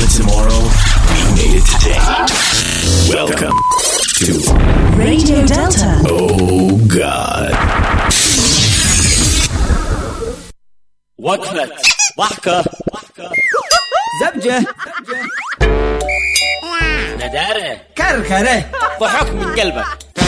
tomorrow, we made it today. Welcome to Radio Delta. Oh God. وقفة ضحكة زبجة ندارة كركرة ضحك من قلبك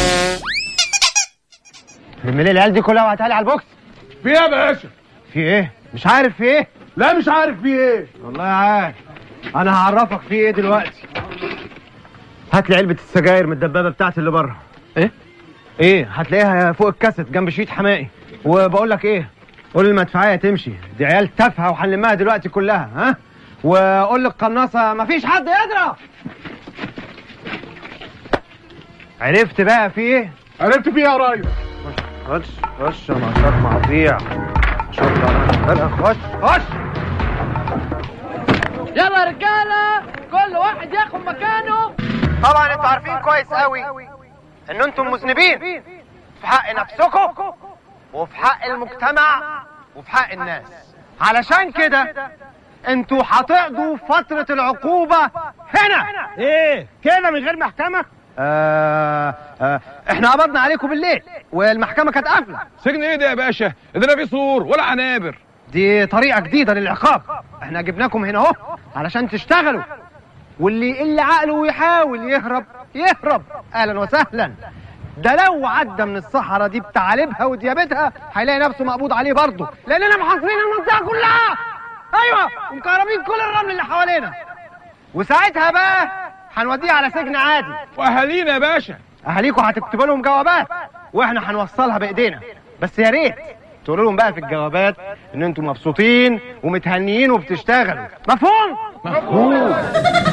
لما العيال دي كلها وهتقلي على البوكس في ايه يا باشا؟ في ايه مش عارف في ايه لا مش عارف في ايه والله عارف انا هعرفك في ايه دلوقتي هات لي علبه السجاير من الدبابه بتاعتي اللي بره ايه ايه هتلاقيها فوق الكاسيت جنب شريط حمائي وبقول لك ايه قول المدفعيه تمشي دي عيال تافهه وهنلمها دلوقتي كلها ها وقول للقناصه مفيش حد يضرب عرفت بقى في ايه عرفت في ايه يا ريس خش خش يا نشاط مقاطيع شكرا خش خش يلا يا رجاله كل واحد ياخد مكانه طبعا انتوا عارفين كويس قوي ان انتم مذنبين في حق نفسكم وفي حق المجتمع وفي حق الناس علشان كده انتوا هتقضوا فترة العقوبة هنا ايه كده من غير محكمة آه آه احنا قبضنا عليكم بالليل والمحكمة كانت قافلة سجن ايه ده يا باشا؟ ده لا في سور ولا عنابر دي طريقة جديدة للعقاب احنا جبناكم هنا اهو علشان تشتغلوا واللي يقل عقله ويحاول يهرب يهرب اهلا وسهلا ده لو عدى من الصحراء دي بتعالبها وديابتها هيلاقي نفسه مقبوض عليه برضه لاننا محاصرين المنطقة كلها ايوه ومكهربين كل الرمل اللي حوالينا وساعتها بقى هنوديه على سجن عادي واهالينا يا باشا اهاليكم هتكتبوا لهم جوابات واحنا هنوصلها بايدينا بس يا ريت تقولوا لهم بقى في الجوابات ان انتم مبسوطين ومتهنيين وبتشتغلوا مفهوم مفهوم